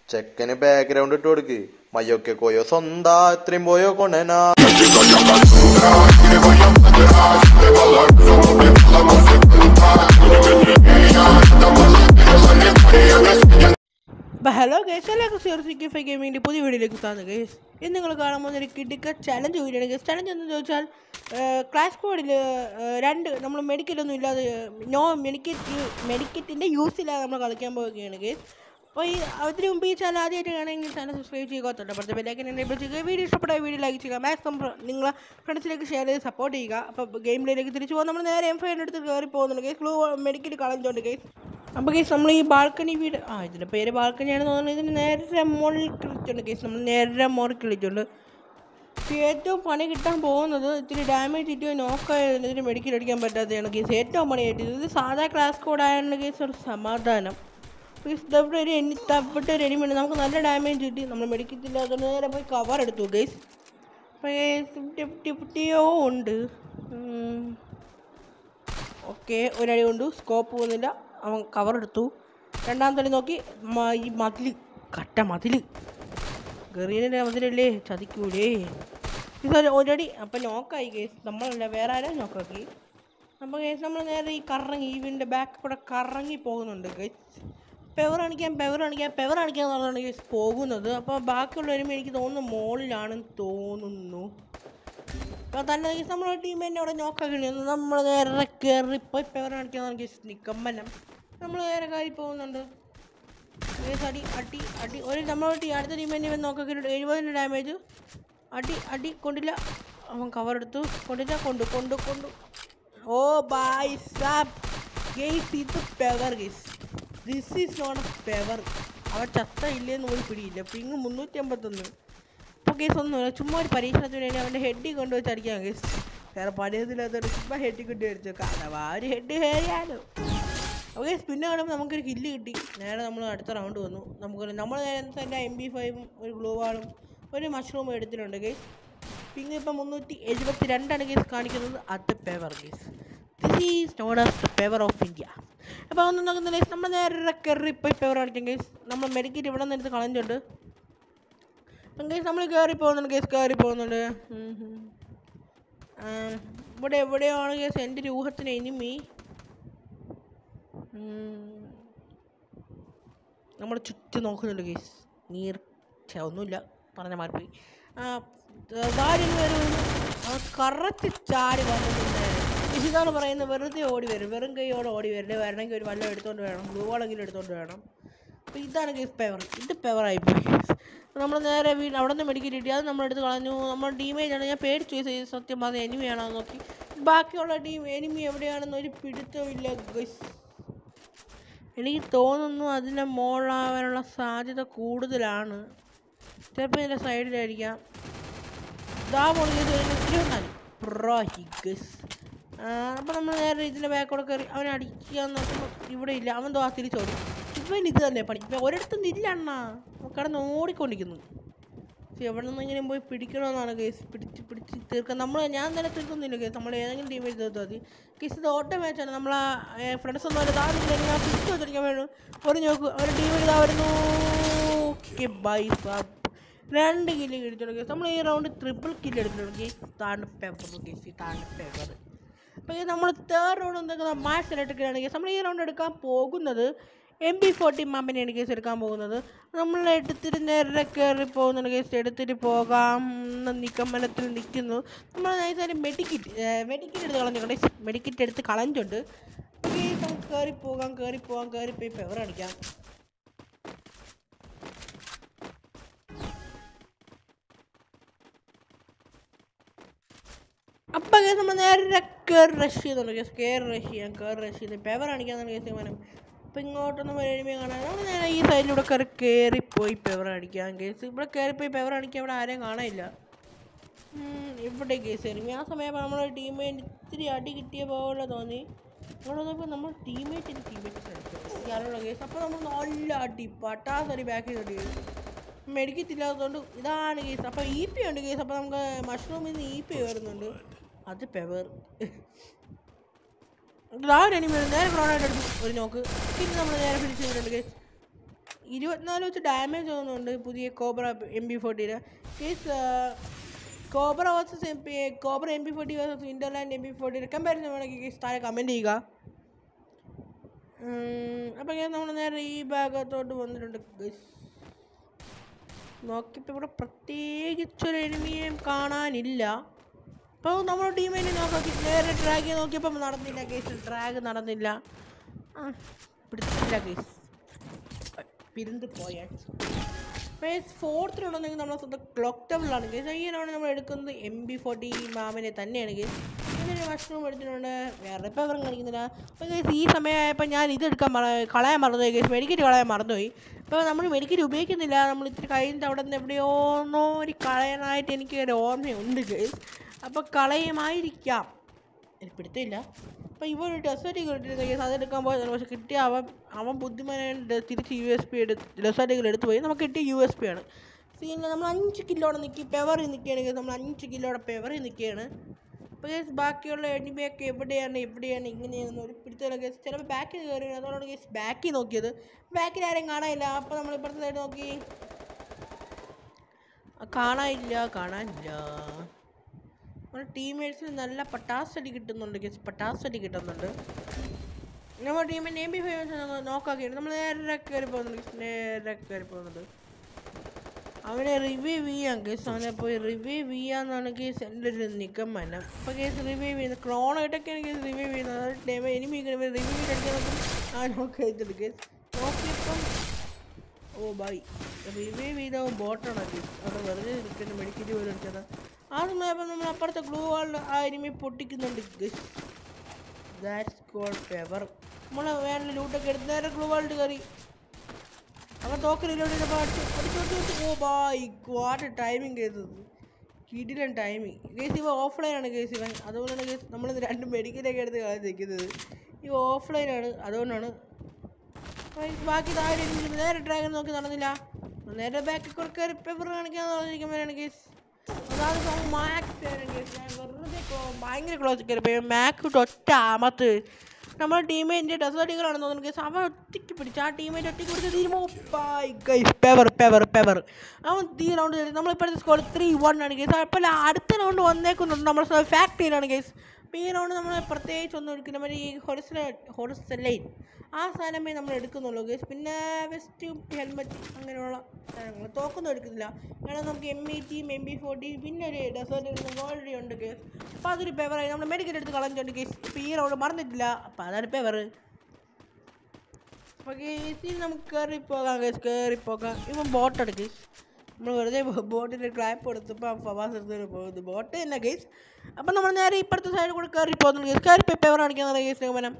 ചെക്കന് ബാക്ക്ഗ്രൗണ്ട് ഇട്ട് കൊടുക്ക് മയ്യൊക്കെ കോയോ സ്വന്താ ഇത്രയും പോയോ കൊണനാ അപ്പോൾ ഹലോ ഗേസ് എല്ലാവർക്കും സീറോ സിക്സ് ഫൈവ് ഗെയിമിൻ്റെ പുതിയ വീഡിയോയിലേക്ക് താന്ന് ഗേസ് ഇന്ന് നിങ്ങൾ കാണാൻ പോകുന്ന ഒരു കിടുക്ക ചലഞ്ച് വീഡിയോ ആണ് ഗേസ് ചലഞ്ച് എന്ന് ചോദിച്ചാൽ ക്ലാസ് കോഡിൽ രണ്ട് നമ്മൾ മെഡിക്കലൊന്നും ഇല്ലാതെ നോ മെഡിക്കറ്റ് മെഡിക്കറ്റിൻ്റെ യൂസ് ഇല്ലാതെ നമ്മൾ കളിക്കാൻ പോവുകയാണ് ഗേസ് അപ്പോൾ ഈ അതിന് മുമ്പ് ഈ ചാനൽ ആദ്യമായിട്ട് കാണുമെങ്കിൽ ചാനൽ സബ്സ്ക്രൈബ് ചെയ്യുക തൊട്ടപ്പുറത്തെ ബെല്ലൈക്കൻ എനേബിൾ ചെയ്യുക വീഡിയോ ഇഷ്ടപ്പെട്ട വീഡിയോ ലൈക്ക് ചെയ്യുക മാക്സിമം നിങ്ങളെ ഫ്രണ്ട്സിലേക്ക് ഷെയർ ചെയ്ത് സപ്പോർട്ട് ചെയ്യുക അപ്പോൾ ഗെയിമിലേക്ക് തിരിച്ചു പോകാൻ നമ്മൾ നേരെ എം ഫൈവ് എടുത്ത് കയറി പോകുന്നുണ്ട് ഗേസ് ക്ലൂ മെഡിക്കൽ കളഞ്ഞുകൊണ്ട് ഗേസ് അപ്പോൾ കേസ് നമ്മൾ ഈ ബാൽക്കണി വീട് ആ ഇതിൻ്റെ പേര് ബാൽക്കണിയാണെന്ന് തോന്നുന്നത് ഇതിന് നേരെ മുകളിൽ കളിച്ചുണ്ട് കേസ് നമ്മൾ നേരെ മുകളിൽ കളിച്ചുണ്ട് ഏറ്റവും പണി കിട്ടാൻ പോകുന്നത് ഇത്തിരി ഡാമേജ് ഇട്ടോ നോക്കായതിന് ഇതിന് മെഡിക്കൽ അടിക്കാൻ പറ്റാത്തതാണ് കേസ് ഏറ്റവും പണിയായിട്ട് ഇത് സാധാ ക്ലാസ് കോഡ് ആയതുകൊണ്ട് കേസ് ഒരു സമാധാനം കേസ് ഇവിടെ ഒരു എനി തപ്പിട്ട് ഒരു എനിമയുണ്ട് നമുക്ക് നല്ല ഡാമേജ് കിട്ടി നമ്മൾ മെഡിക്കത്തില്ലാത്തതുകൊണ്ട് നേരെ പോയി കവർ എടുത്തു കേസ് അപ്പോൾ ഫിഫ്റ്റി ഫിഫ്റ്റി ഫിഫ്റ്റിയോ ഉണ്ട് ഓക്കെ ഒരടി കൊണ്ടു സ്കോപ്പ് പോകുന്നില്ല അവൻ കവർ എടുത്തു രണ്ടാമത്തെ നോക്കി മ- ഈ മതിൽ കട്ട മതിൽ ഗറീനിൻ്റെ മതിലല്ലേ ചതിക്കൂലേ ഇതൊരു ഒരടി അപ്പം നോക്കായി കേസ് നമ്മളല്ല വേറെ ആരും നോക്കാക്കി അപ്പോൾ കേസ് നമ്മൾ നേരെ ഈ കറങ്ങി ഈ വീടിൻ്റെ ബാക്ക് കൂടെ കറങ്ങി പോകുന്നുണ്ട് കേസ് പെവർ അണിക്കാൻ പെവർ അണിക്കാൻ പെവർ അണിക്കാൻ എന്ന് പറഞ്ഞാണ് കേസ് പോകുന്നത് അപ്പോൾ ബാക്കിയുള്ള വരുമ്പോൾ എനിക്ക് തോന്നുന്നു മോളിലാണെന്ന് തോന്നുന്നു അപ്പോൾ തന്നെ ഈ നമ്മളെ ടീം തന്നെ അവിടെ നോക്കാക്കി നമ്മൾ നേരെ കയറി പോയി പെവർ കാണിക്കാൻ നിക്കമ്പലം നമ്മൾ നേരെ കയറി പോകുന്നുണ്ട് ഏസ് അടി അടി അടി ഒരു നമ്മളെ ടീം അടുത്ത ടീം തന്നെ ഇവൻ നോക്കാക്കി എഴുപതിന് ഡാമേജ് അടി അടി കൊണ്ടില്ല അവൻ കവർ എടുത്തു കൊണ്ടില്ല കൊണ്ടു കൊണ്ടു കൊണ്ടു ഓ ബായ് സാബ് ഗെയ്സ് ഇത് power guys this is not a power അവൻ ചത്ത ഇല്ലേന്ന് പോയി പിടിയില്ല പിങ് മുന്നൂറ്റി അമ്പത്തൊന്ന് ഇപ്പോൾ കേസ് ഒന്നുമില്ല ചുമ്മാ ഒരു പരീക്ഷണത്തിന് വേണ്ടി അവൻ്റെ ഹെഡിൽ കൊണ്ടുവച്ച് അടിക്കാൻ കേസ് വേറെ പണിയതില്ലാത്തൊരു ചുമ്മാ ഹെഡിൽ കൊണ്ട് അടിച്ചു കാരണം ആ ഒരു ഹെഡ് കയറിയാലോ അപ്പോൾ കേസ് പിന്നെ കാണുമ്പോൾ നമുക്കൊരു കില്ല് കിട്ടി നേരെ നമ്മൾ അടുത്ത റൗണ്ട് വന്നു നമുക്ക് നമ്മൾ നേരത്തെ എൻ്റെ എം ബി ഫൈവും ഒരു ഗ്ലൂ വാളും ഒരു മഷ്റൂമും എടുത്തിട്ടുണ്ട് കേസ് പിന്നെ ഇപ്പം മുന്നൂറ്റി എഴുപത്തി രണ്ടാണ് കേസ് കാണിക്കുന്നത് അത് power guys this is not as the power of India അപ്പോൾ ഒന്നും നോക്കുന്നില്ല കേസ് നമ്മൾ നേരെ കയറി പോയി പേവർ കാണിക്കാം കേസ് നമ്മൾ മെഡിക്കറ്റ് ഇവിടെ നിന്ന് എടുത്ത് കളഞ്ഞിട്ടുണ്ട് കേസ് നമ്മൾ കയറി പോകുന്നുണ്ട് കേസ് കയറി പോകുന്നുണ്ട് ഉം ഉം. ആ, ഇവിടെ എവിടെയാണ് കേസ് എൻ്റെ ഒരു ഊഹത്തിന് എനിമി നമ്മൾ ചുറ്റും നോക്കുന്നുണ്ട് കേസ് നീർ ഛെ, ഒന്നുമില്ല പറഞ്ഞ മാറിപ്പോയി ആ ഭാര്യ വരും കറക്റ്റ് ചാടി വന്നിട്ടുണ്ട് ഇതാണ് പറയുന്നത് വെറുതെ ഓടി വരും വെറും കൈയോടെ ഓടി വരണ്ടേ വരണമെങ്കിൽ ഒരു വല്ലതും എടുത്തോണ്ട് വേണം ബ്ലൂ വാളെങ്കിലും എടുത്തോണ്ട് വേണം അപ്പോൾ ഇതാണ് കേസ് പെവർ ഇത് പെവറായിപ്പോയി നമ്മൾ നേരെ വീട് അവിടെ നിന്ന് മെഡിക്കൽ കിട്ടി അത് നമ്മളെടുത്ത് കളഞ്ഞു നമ്മുടെ ടീമേജ് ആണ് ഞാൻ പേടിച്ചു പോയി സത്യം- സത്യം പറഞ്ഞ എനിമിയാണോ നോക്കി ബാക്കിയുള്ള ടീം എനിമി എവിടെയാണെന്ന് ഒരു പിടുത്തവും ഇല്ല ഗസ് എനിക്ക് തോന്നുന്നു അതിൻ്റെ മോളാവാനുള്ള സാധ്യത കൂടുതലാണ് ചിലപ്പോൾ ഇതിൻ്റെ സൈഡിലായിരിക്കാം ഇതാ മുകളിൽ ഇരുപത്തിനാല് പ്രോ ഹിഗസ് അപ്പോൾ നമ്മൾ നേരെ ഇതിൻ്റെ ബാക്കോടെ കയറി അവനെ അടിക്കാൻ നോക്കുമ്പോൾ ഇവിടെ ഇല്ല അവൻ ദോ ആ തിരിച്ചോടി ഇവൻ ഇത് തന്നെ പണി ഇപ്പം ഒരിടത്തും ഇല്ല അണ്ണാ അവൻ കിടന്ന് ഓടിക്കൊണ്ടിരിക്കുന്നു പക്ഷെ എവിടെ നിന്നെങ്കിലും പോയി പിടിക്കണമെന്നാണ് കേസ് പിടിച്ച് പിടിച്ച് തീർക്കാൻ നമ്മൾ ഞാൻ തന്നെ തീർക്കുന്നില്ല കേസ് നമ്മൾ ഏതെങ്കിലും ടീമിൽ തീർത്താൽ മതി കേസ് ഇത് ഓട്ട മാച്ചാണ് നമ്മൾ ഫ്രണ്ട്സ് ഒന്നും അല്ല താഴെ ഞാൻ പിടിച്ച് വെച്ചിരിക്കാൻ വേണം ഒരു നോക്ക് ഒരു ടീമിൽ ഇതാ വരുന്നു ഓക്കെ ബൈ സാബ് രണ്ട് കില്ല് കിട്ടിയിട്ടുണ്ട് കേസ് നമ്മൾ ഈ റൗണ്ട് ട്രിപ്പിൾ കില്ല് എടുത്തിട്ടുണ്ട് കേസ് താണ്ട് പേപ്പർ കേസ് താണ്ട് പേപ്പർ അപ്പോൾ ഈ നമ്മൾ തേർഡ് റൗണ്ട് എന്തൊക്കെ മാച്ച് ഇലക്ട്രിക്കലാണ് കേസ് നമ്മൾ ഈ റൗണ്ട് എടുക്കാൻ പോകുന്നത് എം ബി ഫോർട്ടി മാമ്പിനെയാണ് കേസ് എടുക്കാൻ പോകുന്നത് നമ്മൾ എടുത്തിട്ട് നേരെ കയറി പോകുന്നുണ്ട് കേസ് എടുത്തിട്ട് പോകാം എന്ന് നിക്കമ്പലത്തിൽ നിൽക്കുന്നു നമ്മൾ നൈസായിട്ട് മെഡിക്കിറ്റ് മെഡിക്കിറ്റ് എടുത്ത് കളഞ്ഞിട്ടുണ്ട് മെഡിക്കിറ്റ് എടുത്ത് കളഞ്ഞിട്ടുണ്ട് ഓക്കെ നമുക്ക് കയറി പോകാം കയറി പോകാം കയറി പോയി പെവർ അടിക്കാം അപ്പം കേസ് നമ്മൾ നേരെ കയറി റഷ് ചെയ്യുന്നുണ്ട് കേസ് കയറി റഷ് ചെയ്യാം കയറി റഷ് ചെയ്യുന്നത് പേപ്പർ അടിക്കാന്നാണ് കേസ് തീരുമാനം അപ്പം ഇങ്ങോട്ടൊന്നും വരുമ്പോൾ കാണാൻ നമ്മൾ നേരെ ഈ സൈഡിലൂടെ കയറി കയറിപ്പോയി പേപ്പർ അടിക്കാം കേസ് ഇവിടെ കയറിപ്പോയി പേപ്പർ അടിക്കാൻ ഇവിടെ ആരെയും കാണാനില്ല ഉം, ഇവിടെ കേസ് എറിമി ആ സമയം നമ്മുടെ ടീമേറ്റ് ഇത്തിരി അടി കിട്ടിയ പോലെ തോന്നി അവിടെ നോക്കുമ്പോൾ നമ്മൾ ടീമേറ്റിന് ടീമേറ്റ് അറിയുള്ള കേസ് അപ്പോൾ നമ്മൾ നല്ല അടി പട്ടാസ് അടി ബാക്കിൽ അടി മെഡിക്കറ്റ് ഇല്ലാത്തതുകൊണ്ട് ഇതാണ് കേസ് അപ്പോൾ ഇ പി ഉണ്ട് കേസ് അപ്പോൾ നമുക്ക് മഷ്റൂമിൽ നിന്ന് ഇ പി വരുന്നുണ്ട് അത് പെവർ ഇതാരനി നേരെ ക്രോണായിട്ട് എടുത്തു ഒരു നോക്ക് പിന്നെ നമ്മൾ നേരെ ഫിനിഷ് ചെയ്തിട്ടുണ്ട് കേസ് ഇരുപത്തിനാല് വെച്ച് ഡാമേജ് തോന്നുന്നുണ്ട് പുതിയ കോബ്ര എം ബി ഫോർട്ടിയിൽ guys cobra versus M P cobra M B forty versus ഇൻ്റർലാൻഡ് എം ബി ഫോർട്ടി കമ്പാരിസൺ വേണമെങ്കിൽ കേസ് താഴെ കമൻറ്റ് ചെയ്യുക അപ്പം ഞാൻ നമ്മൾ നേരെ ഈ ഭാഗത്തോട്ട് വന്നിട്ടുണ്ട് ഗൈസ് നോക്കിയപ്പോൾ ഇവിടെ പ്രത്യേകിച്ചൊരു എനിമിയും കാണാനില്ല അപ്പോൾ നമ്മുടെ ടീമിനെ നോക്കി നേരെ ഡ്രാഗ് നോക്കിയപ്പോൾ നടന്നില്ല കേസ് ഡ്രാഗ് നടന്നില്ല ആ പിടിച്ചില്ല കേസ് പിരിന്ത് പോയാൽ പേസ് ഫോർത്തിലുണ്ടെങ്കിൽ നമ്മൾ സ്വന്തം ക്ലോക്ക് ടബിളാണ് കേസ് ഇങ്ങനെയാണ് നമ്മൾ എടുക്കുന്നത് എം ബി ഫോർട്ടി മാമിനെ തന്നെയാണ് കേസ് ഇങ്ങനെ മഷ്റൂം എടുത്തിട്ടുണ്ട് വേറെ ഇപ്പോൾ അവരും കളിക്കുന്നില്ല അപ്പോൾ കേസ് ഈ സമയമായപ്പോൾ ഞാൻ ഇത് എടുക്കാൻ മറ കളയാൻ മറന്നുപോയി കേസ് മെഡിക്കറ്റ് കളയാൻ മറന്നുപോയി ഇപ്പോൾ നമ്മൾ മെഡിക്കറ്റ് ഉപയോഗിക്കുന്നില്ല നമ്മൾ ഇത്തിരി കഴിഞ്ഞിട്ട് അവിടെ നിന്ന് എവിടെയോന്നോ ഒരു കളയാനായിട്ട് എനിക്ക് ഒരു ഓർമ്മയുണ്ട് കേസ് അപ്പോൾ കളയുമായിരിക്കാം എനിക്ക് പിടുത്തമില്ല അപ്പോൾ ഇവ ഒരു ഡെസേർട്ട് കിട്ടിയിരുന്ന കേസ് അതെടുക്കാൻ പോയത് പക്ഷെ കിട്ടിയ അവൻ അവൻ ബുദ്ധിമാനായിട്ട് തിരിച്ച് യു എസ് പി എടുത്ത് ഡെസേർട്ടുകൾ എടുത്തു പോയി നമുക്ക് കിട്ടിയ യു എസ് പി ആണ് സീനിൽ നമ്മൾ അഞ്ച് കിലോടെ നിൽക്കി പെവറിൽ നിൽക്കുകയാണ് കേസ് നമ്മൾ അഞ്ച് കിലോടെ പെവറിൽ നിൽക്കുകയാണ് അപ്പോൾ കേസ് ബാക്കിയുള്ള എനിമയൊക്കെ എവിടെയാണ് എവിടെയാണ് ഇങ്ങനെയാണെന്ന് ഒരു പിടുത്തമില്ല കേസ് ചിലപ്പോൾ ബാക്കിൽ കയറി അതുകൊണ്ടാണ് കേസ് ബാക്കിൽ നോക്കിയത് ബാക്കിൽ ആരെയും കാണാനില്ല അപ്പോൾ നമ്മൾ ഇപ്പുറത്തെ സൈഡ് നോക്കി ആ, കാണാനില്ല കാണാനില്ല നമ്മുടെ ടീമേറ്റ്സിന് നല്ല പട്ടാസടി കിട്ടുന്നുണ്ട് ഗസ് പട്ടാസടി കിട്ടുന്നുണ്ട് നമ്മുടെ ടീമിൻ്റെ എം ബി ഫൈവ് നോക്കാക്കിയാണ് നമ്മൾ നേരെ കയറി പോകുന്നുണ്ട് guys. നേരെ കയറി പോകുന്നുണ്ട് അവനെ റിവൈവ് ചെയ്യാം കേസ് അവനെ പോയി റിവൈവ് ചെയ്യാന്നാണ് കേസ് എൻ്റെ ഒരു നിഗമനം അപ്പോൾ കേസ് റിവൈവ് ചെയ്യുന്നത് ക്രോണായിട്ടൊക്കെയാണ് കേസ് റിവൈവ് ചെയ്യുന്നത് അതായത് ഡേമ എനിമി റിവൈവ് അടിക്കാൻ നോക്കും ആ നോക്കി ചെയ്തിട്ട് കേസ് നോക്കിയപ്പം ഓ ബൈ റിവൈവ് ചെയ്ത ബോട്ടാണ് കേസ് അവിടെ വെറുതെ നിൽക്കുന്ന മെഡിക്കറ്റ് പോലും എടുത്തത് ആ സമയപ്പോൾ നമ്മൾ അപ്പുറത്തെ ഗ്ലൂ വാളിൽ ആ എനിമി പൊട്ടിക്കുന്നുണ്ട് ഗസ് ദാറ്റ്സ് കോൾഡ് പെവർ നമ്മൾ വേണ്ട ലൂട്ടൊക്കെ എടുത്ത് നേരെ ഗ്ലൂ വാളിൽ കയറി അവൻ തോക്കലിലോട്ട് ഓ ബായ് ക്വാഡ് ടൈമിങ് ചെയ്തത് കിടിലൻ ടൈമിങ് കേസ് ഇവ ഓഫ്ലൈനാണ് കേസ് ഇവൻ അതുകൊണ്ടാണ് കേസ് നമ്മൾ രണ്ട് മെഡിക്കലൊക്കെ എടുത്ത് കളി നിൽക്കുന്നത് ഇവ ഓഫ്ലൈനാണ് അതുകൊണ്ടാണ് അപ്പോൾ ബാക്കി താഴെ ഇരിക്കുന്നത് നേരെ ഡ്രാഗൺ നോക്കി നടന്നില്ല നേരെ ബാക്കിൽ കൂടെ കയറി പേപ്പർ കാണിക്കാന്ന് പറഞ്ഞിരിക്കുമ്പോഴാണ് കേസ് അതാണ് സോങ് മാക്സ് കേസ് ഞാൻ വെറുതെ ക്ലോ- ഭയങ്കര ക്ലോസ് കയറി മാക്ക് ഒറ്റ ആമത്ത് നമ്മുടെ ടീമേറ്റിൻ്റെ ഡെസേർട്ടുകളാണെന്ന് തോന്നുന്നു കേസ് അവൻ ഒറ്റയ്ക്ക് പിടിച്ചു ആ ടീമേറ്റ് ഒറ്റയ്ക്ക് പിടിച്ച് തീരുമോ ഗൈസ് പെവർ പെവർ പെവർ അവൻ തീ റൗണ്ട് കളി നമ്മളിപ്പോഴത്തെ സ്കോർ ത്രീ വൺ ആണ് കേസ് അപ്പോൾ അടുത്ത റൗണ്ട് വന്നേക്കുന്നുണ്ട് നമ്മൾ ഫാക്ടറിയിലാണ് കേസ് അപ്പോൾ ഈ റൗണ്ട് നമ്മൾ പ്രത്യേകിച്ച് ഒന്നും എടുക്കില്ല മറ്റേ ഈ ഹൊറിസല ഹൊറിസലൈൻ ആ സാധനമേ നമ്മൾ എടുക്കുന്നുള്ളൂ ഗേസ് പിന്നെ വെസ്റ്റും ഹെൽമെറ്റ് അങ്ങനെയുള്ള സാധനങ്ങൾ തോക്കൊന്നും എടുക്കുന്നില്ല കാരണം നമുക്ക് എം ഇ ടിയും എം ബി ഫോർട്ടി പിന്നെ ഒരു ഡെസേർട്ട് ഗോൾഡി ഉണ്ട് കേസ് അപ്പോൾ അതൊരു പേപ്പറായി നമ്മൾ മെഡിക്കൽ എടുത്ത് കളഞ്ഞിട്ടുണ്ട് കേസ് ഇപ്പോൾ ഈ റൗണ്ട് മറന്നിട്ടില്ല അപ്പോൾ അതാണ് പേപ്പർ അപ്പോൾ കേസിൽ നമുക്ക് കയറി പോകാം കേസ് കയറി പോകാം ഇവൻ ബോട്ട് എടുക്ക് നമ്മൾ വെറുതെ ബോട്ടിൽ ക്ലാപ്പ് കൊടുത്തപ്പോൾ ഫവാസ് എടുത്ത് പോകുന്നത് ബോട്ട് തന്നെ കേസ് അപ്പം നമ്മൾ നേരെ ഇപ്പുറത്തെ സൈഡിൽ കൂടെ കയറി പോകുന്നു കേസ് കയറി പോയി പേപ്പർ കാണിക്കാൻ കേസ് നിഗമനം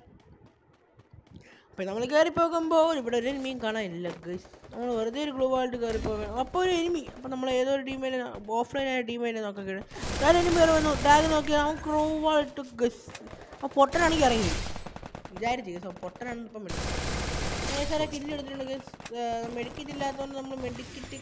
അപ്പോൾ നമ്മൾ കയറി പോകുമ്പോൾ ഇവിടെ ഒരു എനിമിയും കാണാനില്ല ഗൈസ് നമ്മൾ വെറുതെ ഒരു ഗ്ലൂ ആയിട്ട് കയറി പോകാം അപ്പോൾ ഒരു എനിമി അപ്പോൾ നമ്മൾ ഏതോ ഒരു ടീമിനെ ഓഫ്ലൈനായ ടീമിനെ നോക്കിയാണ് ഞാൻ എനിമി കയറി വന്നു ടാഗ് നോക്കി അവൻ ഗ്രൂ ആയിട്ട് ഗസ് അപ്പോൾ പൊട്ടനാണെങ്കിൽ ഇറങ്ങി വിചാരിച്ചു ഗസ് പൊട്ടനാണ് ഇപ്പം വിളിച്ചത് സാറെ കില്ല് എടുത്തിട്ടുണ്ട് ഗസ് മെഡിക്കറ്റ് ഇല്ലാത്തതുകൊണ്ട് നമ്മൾ medkit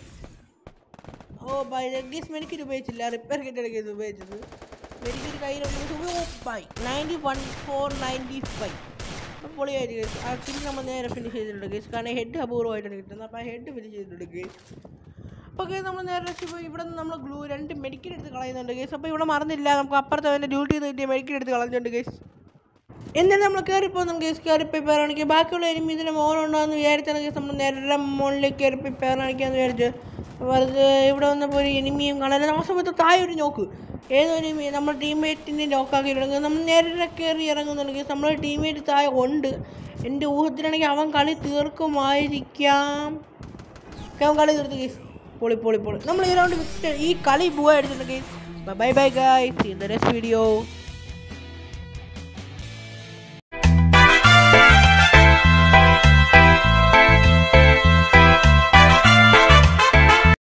oh bye guys medkit ഉപയോഗിച്ചില്ല റിപ്പയർ കിറ്റാണ് കേസ് ഉപയോഗിച്ചത് മെഡിക്കറ്റ് കയ്യിലുണ്ട് oh bye ninety one four ninety five അപ്പോൾ പൊളിയായിട്ട് കേസ് ആ കില്ല് നമ്മൾ നേരെ ഫിനിഷ് ചെയ്തിട്ടുണ്ട് കേസ് കാരണം ഹെഡ് അപൂർവമായിട്ടാണ് കിട്ടുന്നത് അപ്പോൾ ആ ഹെഡ് ഫിനിഷ് ചെയ്തിട്ടുണ്ട് കേസ് അപ്പോൾ കേസ് നമ്മൾ നേരെ രക്ഷ പോയി ഇവിടെ നിന്ന് നമ്മൾ ഗ്ലൂ രണ്ട് മെഡിക്കൽ എടുത്ത് കളയുന്നുണ്ട് കേസ് അപ്പോൾ ഇവിടെ മറന്നില്ല നമുക്ക് അപ്പുറത്തെ അവൻ്റെ ഡ്യൂട്ടി ചെയ്ത് കിട്ടിയ മെഡിക്കൽ എടുത്ത് കളഞ്ഞിട്ടുണ്ട് കേസ് എന്നിട്ട് നമ്മൾ കയറിപ്പോൾ നമുക്ക് കേസ് കയറിപ്പോയി പേരാണെങ്കിൽ ബാക്കിയുള്ള എനിമി ഇതിന് മോനുണ്ടോയെന്ന് വിചാരിച്ചാണ് കേസ് നമ്മൾ നേരെ മുകളിലേക്ക് കയറിപ്പോയി പേരാണിക്കാന്ന് വിചാരിച്ചു വെറുതെ ഇവിടെ വന്നപ്പോൾ ഒരു എനിമിയും കാണാൻ ആ സമയത്ത് താഴെ ഒരു നോക്ക് ഏതോ എനിമി നമ്മുടെ ടീംമേറ്റിനെ നോക്കാക്കിയിട്ടുണ്ടെങ്കിൽ നമ്മൾ നേരെ കയറി ഇറങ്ങുന്നുണ്ട് കേസ് നമ്മുടെ ടീംമേറ്റ് താഴെ ഉണ്ട് എൻ്റെ ഊഹത്തിലാണെങ്കിൽ അവൻ കളി തീർക്കുമായിരിക്കാം ഒക്കെ അവൻ കളി തീർത്ത് കേസ് പൊളി പൊളി പൊളി നമ്മൾ ഈ റൗണ്ട് വിറ്റ് ഈ കളി പോവാ എടുത്തിട്ടുണ്ട് guys bye bye guys in the next video